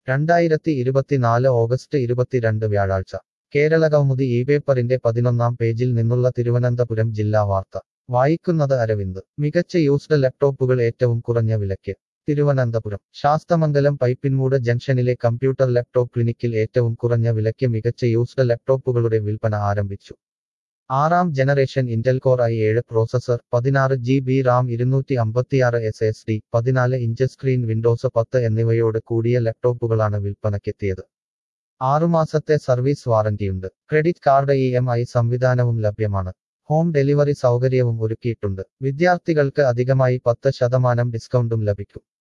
രണ്ടായിരത്തി ഇരുപത്തിനാല് ഓഗസ്റ്റ് ഇരുപത്തിരണ്ട് വ്യാഴാഴ്ച കേരളകൗമുദി ഈ പേപ്പറിന്റെ പതിനൊന്നാം പേജിൽ നിന്നുള്ള തിരുവനന്തപുരം ജില്ലാ വാർത്ത വായിക്കുന്നത് അരവിന്ദ് മികച്ച യൂസ്ഡ് ലാപ്ടോപ്പുകൾ ഏറ്റവും കുറഞ്ഞ വിലയ്ക്ക് തിരുവനന്തപുരം ശാസ്തമംഗലം പൈപ്പിൻമൂട് ജംഗ്ഷനിലെ കമ്പ്യൂട്ടർ ലാപ്ടോപ്പ് ക്ലിനിക്കിൽ ഏറ്റവും കുറഞ്ഞ വിലയ്ക്ക് മികച്ച യൂസ്ഡ് ലാപ്ടോപ്പുകളുടെ വിൽപ്പന ആരംഭിച്ചു ആറാം ജനറേഷൻ ഇന്റൽ കോർ ഐ ഏഴ് പ്രോസസർ പതിനാറ് ജി ബി റാം ഇരുന്നൂറ്റി അമ്പത്തിയാറ് എസ് എസ് ഡി പതിനാല് ഇഞ്ച് സ്ക്രീൻ വിൻഡോസ് പത്ത് എന്നിവയോട് കൂടിയ ലാപ്ടോപ്പുകളാണ് വിൽപ്പനയ്ക്കെത്തിയത് ആറുമാസത്തെ സർവീസ് വാറന്റിയുണ്ട് credit card E M I സംവിധാനവും ലഭ്യമാണ് ഹോം ഡെലിവറി സൗകര്യവും ഒരുക്കിയിട്ടുണ്ട് വിദ്യാർത്ഥികൾക്ക് അധികമായി പത്ത് ശതമാനം ഡിസ്കൗണ്ടും ലഭിക്കും